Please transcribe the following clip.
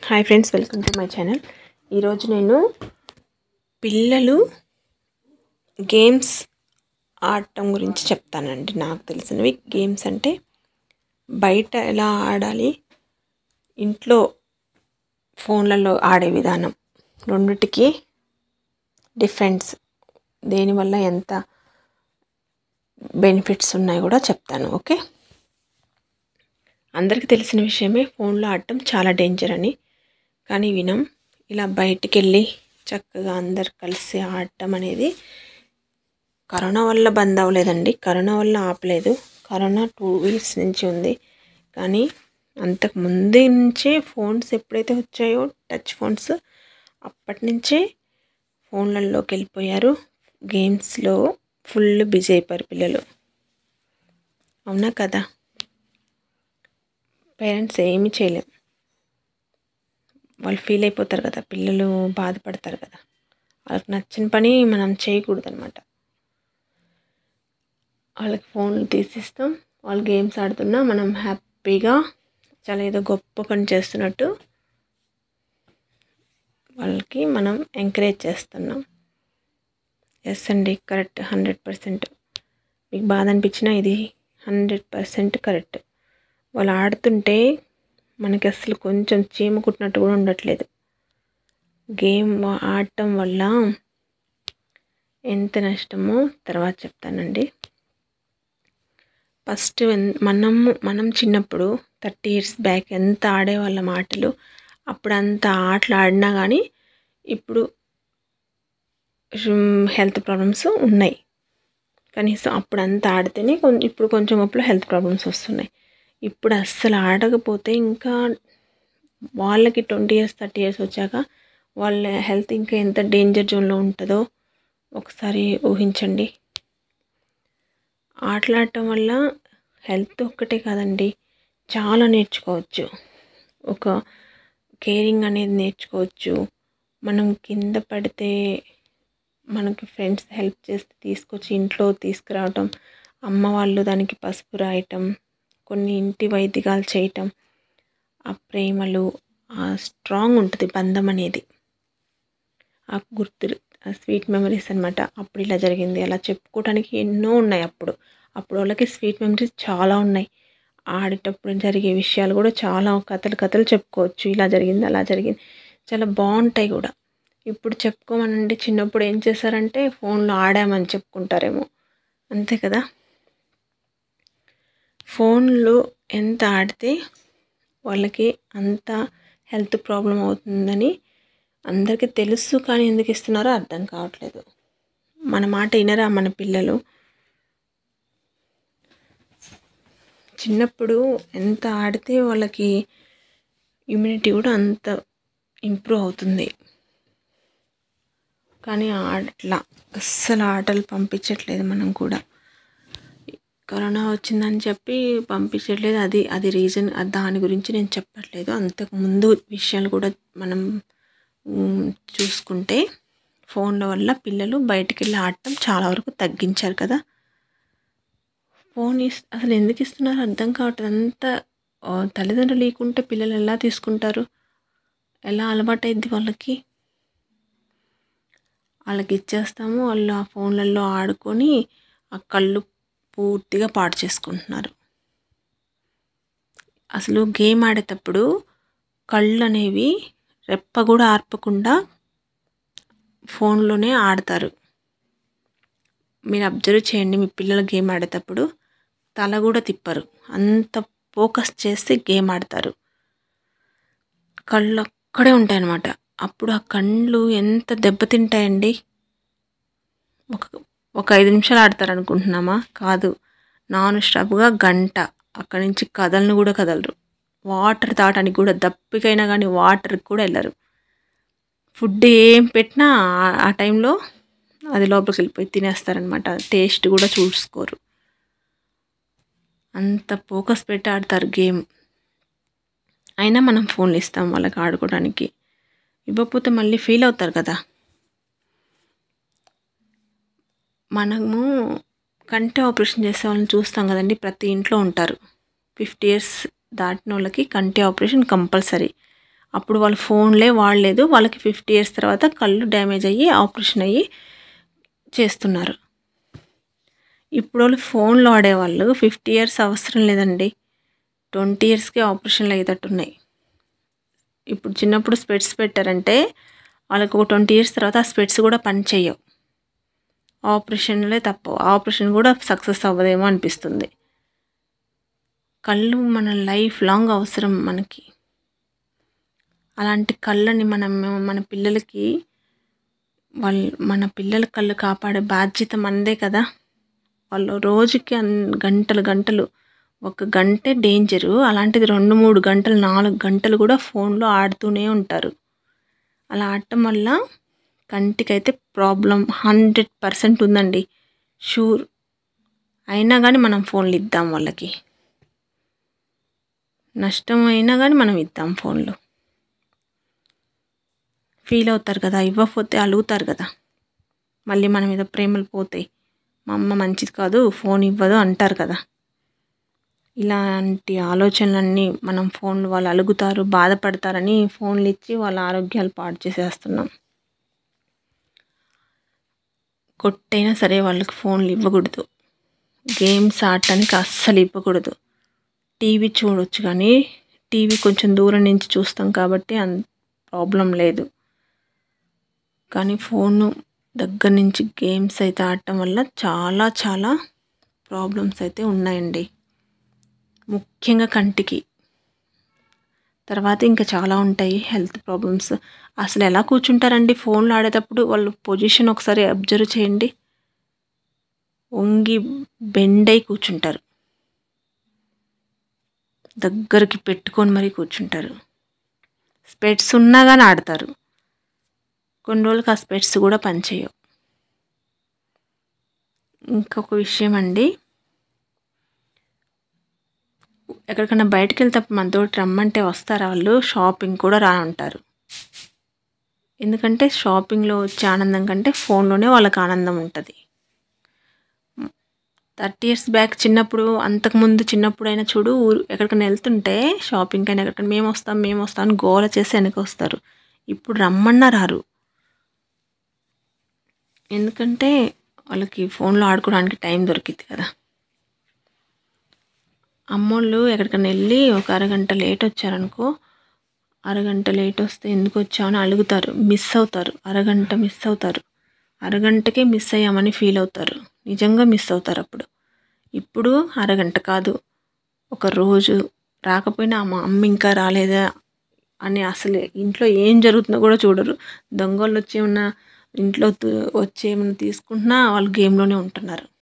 hi friends welcome to my channel ఈరోజు నేను పిల్లలు గేమ్స్ ఆడటం గురించి చెప్తానండి నాకు తెలిసినవి గేమ్స్ అంటే బయట ఎలా ఆడాలి ఇంట్లో ఫోన్లలో ఆడే విధానం రెండిటికి డిఫరెన్స్ దేనివల్ల ఎంత బెనిఫిట్స్ ఉన్నాయో కూడా చెప్తాను ఓకే అందరికీ తెలిసిన విషయమే ఫోన్లో ఆడటం చాలా డేంజర్ అని కానీ వినం ఇలా బయటికి వెళ్ళి చక్కగా అందరు కలిసి ఆడటం అనేది కరోనా వల్ల బంద్ అవ్వలేదండి కరోనా వల్ల ఆపలేదు కరోనా టూ వీక్స్ నుంచి ఉంది కానీ అంతకు ముందు నుంచే ఫోన్స్ ఎప్పుడైతే వచ్చాయో టచ్ ఫోన్స్ అప్పటి నుంచే ఫోన్లలోకి వెళ్ళిపోయారు గేమ్స్లో ఫుల్ బిజీ అయిపోయారు పిల్లలు అవునా కదా పేరెంట్స్ ఏమీ చేయలేం వాళ్ళు ఫీల్ అయిపోతారు కదా పిల్లలు బాధపడతారు కదా వాళ్ళకి నచ్చిన పని మనం చేయకూడదు అనమాట వాళ్ళకి ఫోన్లు తీసిస్తాం వాళ్ళు గేమ్స్ ఆడుతున్నా మనం హ్యాపీగా చాలా ఏదో గొప్ప పని చేస్తున్నట్టు వాళ్ళకి మనం ఎంకరేజ్ చేస్తున్నాం ఎస్ అండి కరెక్ట్ హండ్రెడ్ పర్సెంట్ మీకు బాధ అనిపించినా ఇది హండ్రెడ్ పర్సెంట్ కరెక్ట్ వాళ్ళు ఆడుతుంటే మనకి అసలు కొంచెం చీమ కుట్టినట్టు కూడా ఉండట్లేదు గేమ్ ఆడటం వల్ల ఎంత నష్టమో తర్వాత చెప్తానండి ఫస్ట్ మనం మనం చిన్నప్పుడు థర్టీ ఇయర్స్ బ్యాక్ ఎంత ఆడేవాళ్ళం ఆటలు అప్పుడు అంత ఆటలు ఆడినా కానీ ఇప్పుడు హెల్త్ ప్రాబ్లమ్స్ ఉన్నాయి కనీసం అప్పుడు అంత ఆడితేనే ఇప్పుడు కొంచెం అప్పుడు హెల్త్ ప్రాబ్లమ్స్ వస్తున్నాయి ఇప్పుడు అస్సలు ఆడకపోతే ఇంకా వాళ్ళకి ట్వంటీ ఇయర్స్ థర్టీ ఇయర్స్ వచ్చాక వాళ్ళ హెల్త్ ఇంకా ఎంత డేంజర్ జోన్లో ఉంటుందో ఒకసారి ఊహించండి ఆటలాడటం వల్ల హెల్త్ ఒక్కటే కాదండి చాలా నేర్చుకోవచ్చు ఒక కేరింగ్ అనేది నేర్చుకోవచ్చు మనం కింద పడితే మనకి ఫ్రెండ్స్ హెల్ప్ చేస్తే తీసుకొచ్చి ఇంట్లో తీసుకురావటం అమ్మ వాళ్ళు దానికి పసుపు రాయటం కొన్ని ఇంటి వైద్యాలు చేయటం ఆ ప్రేమలు ఆ స్ట్రాంగ్ ఉంటుంది బంధం అనేది ఆ గుర్తులు ఆ స్వీట్ మెమరీస్ అనమాట అప్పుడు ఇలా జరిగింది అలా చెప్పుకోవడానికి ఎన్నో ఉన్నాయి అప్పుడు అప్పుడు వాళ్ళకి స్వీట్ మెమరీస్ చాలా ఉన్నాయి ఆడేటప్పుడు జరిగే విషయాలు కూడా చాలా కథలు కథలు చెప్పుకోవచ్చు ఇలా జరిగింది అలా జరిగింది చాలా బాగుంటాయి కూడా ఇప్పుడు చెప్పుకోమనండి చిన్నప్పుడు ఏం చేశారంటే ఫోన్లో ఆడామని చెప్పుకుంటారేమో అంతే కదా ఫోన్లో ఎంత ఆడితే వాళ్ళకి అంత హెల్త్ ప్రాబ్లం అవుతుందని అందరికీ తెలుసు కానీ ఎందుకు ఇస్తున్నారో అర్థం కావట్లేదు మన మాట వినరా మన పిల్లలు చిన్నప్పుడు ఎంత ఆడితే వాళ్ళకి ఇమ్యూనిటీ కూడా అంత ఇంప్రూవ్ అవుతుంది కానీ ఆటలా అస్సలు ఆటలు పంపించట్లేదు మనం కూడా కరోనా వచ్చిందని చెప్పి పంపించట్లేదు అది అది రీజన్ దాని గురించి నేను చెప్పట్లేదు అంతకు ముందు విషయాలు కూడా మనం చూసుకుంటే ఫోన్ల వల్ల పిల్లలు బయటికి వెళ్ళి ఆడటం చాలా వరకు తగ్గించారు కదా ఫోన్ ఇస్ అసలు ఎందుకు ఇస్తున్నారు అర్థం కావట్లేదు అంత తల్లిదండ్రులు లేకుంటే పిల్లలు ఎలా తీసుకుంటారు ఎలా అలవాటు అయింది వాళ్ళకి వాళ్ళకి ఇచ్చేస్తాము వాళ్ళు ఆ ఫోన్లలో ఆడుకొని ఆ కళ్ళు పూర్తిగా పాడు చేసుకుంటున్నారు అసలు గేమ్ ఆడేటప్పుడు కళ్ళు అనేవి రెప్ప కూడా ఆర్పకుండా ఫోన్లోనే ఆడతారు మీరు అబ్జర్వ్ చేయండి మీ పిల్లలు గేమ్ ఆడేటప్పుడు తల కూడా తిప్పరు అంత ఫోకస్ చేసి గేమ్ ఆడతారు కళ్ళు అక్కడే ఉంటాయన్నమాట అప్పుడు ఆ కళ్ళు ఎంత దెబ్బతింటాయండి ఒక ఒక ఐదు నిమిషాలు ఆడతారు అనుకుంటున్నామా కాదు నాన్ స్టాప్గా గంట అక్కడి నుంచి కదలను కూడా కదలరు వాటర్ తాగడానికి కూడా దప్పికైనా కానీ వాటర్కి కూడా వెళ్ళరు ఫుడ్ ఏం పెట్టినా ఆ టైంలో అది లోపలికి వెళ్ళిపోయి తినేస్తారనమాట టేస్ట్ కూడా చూసుకోరు అంత ఫోకస్ పెట్టి ఆడతారు గేమ్ అయినా మనం ఫోన్లు ఇస్తాం వాళ్ళకి ఆడుకోవడానికి ఇవ్వకపోతే మళ్ళీ ఫీల్ అవుతారు కదా మనము కంటి ఆపరేషన్ చేసే వాళ్ళని చూస్తాం కదండి ప్రతి ఇంట్లో ఉంటారు ఫిఫ్టీ ఇయర్స్ దాటిన వాళ్ళకి కంటి ఆపరేషన్ కంపల్సరీ అప్పుడు వాళ్ళు ఫోన్లే వాడలేదు వాళ్ళకి ఫిఫ్టీ ఇయర్స్ తర్వాత కళ్ళు డ్యామేజ్ అయ్యి ఆపరేషన్ అయ్యి చేస్తున్నారు ఇప్పుడు వాళ్ళు ఫోన్లో ఆడేవాళ్ళు ఫిఫ్టీ ఇయర్స్ అవసరం లేదండి ట్వంటీ ఇయర్స్కి ఆపరేషన్లు అయ్యేటట్టున్నాయి ఇప్పుడు చిన్నప్పుడు స్పెట్స్ పెట్టారంటే వాళ్ళకి ఒక ట్వంటీ ఇయర్స్ తర్వాత ఆ స్పెట్స్ కూడా పని చేయవు ఆపరేషన్లే తప్ప ఆపరేషన్ కూడా సక్సెస్ అవ్వదేమో అనిపిస్తుంది కళ్ళు మన లైఫ్ లాంగ్ అవసరం మనకి అలాంటి కళ్ళని మనం మన పిల్లలకి వాళ్ళ మన పిల్లల కళ్ళు కాపాడే బాధ్యత మనదే కదా వాళ్ళు రోజుకి అన్ గంటలు గంటలు ఒక గంటే డేంజరు అలాంటిది రెండు మూడు గంటలు నాలుగు గంటలు కూడా ఫోన్లో ఆడుతూనే ఉంటారు అలా ఆడటం వల్ల కంటికైతే ప్రాబ్లం హండ్రెడ్ పర్సెంట్ ఉందండి షూర్ అయినా కానీ మనం ఫోన్లు ఇద్దాం వాళ్ళకి నష్టం అయినా కానీ మనం ఇద్దాం ఫోన్లు ఫీల్ అవుతారు కదా ఇవ్వకపోతే అలుగుతారు కదా మళ్ళీ మన మీద ప్రేమలు పోతాయి మా అమ్మ మంచిది కాదు ఫోన్ ఇవ్వదు అంటారు కదా ఇలాంటి ఆలోచనలన్నీ మనం ఫోన్లు వాళ్ళు అలుగుతారు బాధపడతారని ఫోన్లు ఇచ్చి వాళ్ళ ఆరోగ్యాలు పాడు చేసేస్తున్నాం కొట్టైనా సరే వాళ్ళకి ఫోన్లు ఇవ్వకూడదు గేమ్స్ ఆడటానికి అస్సలు ఇవ్వకూడదు టీవీ చూడొచ్చు కానీ టీవీ కొంచెం దూరం నుంచి చూస్తాం కాబట్టి అంత ప్రాబ్లం లేదు కానీ ఫోను దగ్గర నుంచి గేమ్స్ అయితే ఆడటం వల్ల చాలా చాలా ప్రాబ్లమ్స్ అయితే ఉన్నాయండి ముఖ్యంగా కంటికి తర్వాత ఇంకా చాలా ఉంటాయి హెల్త్ ప్రాబ్లమ్స్ అసలు ఎలా కూర్చుంటారండి ఫోన్లో ఆడేటప్పుడు వాళ్ళు పొజిషన్ ఒకసారి అబ్జర్వ్ చేయండి వంగి బెండ్ అయి కూర్చుంటారు దగ్గరికి పెట్టుకొని మరీ కూర్చుంటారు స్పెట్స్ ఉన్నా కానీ ఆడతారు కొన్ని రోజులకి ఆ స్పెట్స్ కూడా పనిచేయవు ఇంకొక విషయం అండి ఎక్కడికైనా బయటకు వెళ్తేప్పుడు మనతో రమ్మంటే వస్తారా వాళ్ళు షాపింగ్ కూడా రా అంటారు ఎందుకంటే షాపింగ్లో వచ్చే ఆనందం కంటే ఫోన్లోనే వాళ్ళకి ఆనందం ఉంటుంది థర్టీ ఇయర్స్ బ్యాక్ చిన్నప్పుడు అంతకుముందు చిన్నప్పుడు అయినా చూడు ఊరు ఎక్కడికైనా వెళ్తుంటే షాపింగ్ అయినా ఎక్కడికైనా మేము వస్తాం మేము వస్తాం అని గోల చేసి వెనక వస్తారు ఇప్పుడు రమ్మన్నా రారు ఎందుకంటే వాళ్ళకి ఫోన్లో ఆడుకోవడానికి టైం దొరికింది కదా అమ్మోళ్ళు ఎక్కడికైనా వెళ్ళి ఒక అరగంట లేట్ వచ్చారనుకో అరగంట లేట్ వస్తే ఎందుకు వచ్చామని అడుగుతారు మిస్ అవుతారు అరగంట మిస్ అవుతారు అరగంటకే మిస్ అయ్యామని ఫీల్ అవుతారు నిజంగా మిస్ అవుతారు అప్పుడు ఇప్పుడు అరగంట కాదు ఒక రోజు రాకపోయినా మా అమ్మ ఇంకా రాలేదా అని అసలు ఇంట్లో ఏం జరుగుతుందో కూడా చూడరు దొంగలు వచ్చి ఏమన్నా ఇంట్లో వచ్చి ఏమన్నా తీసుకుంటున్నా వాళ్ళు గేమ్లోనే ఉంటున్నారు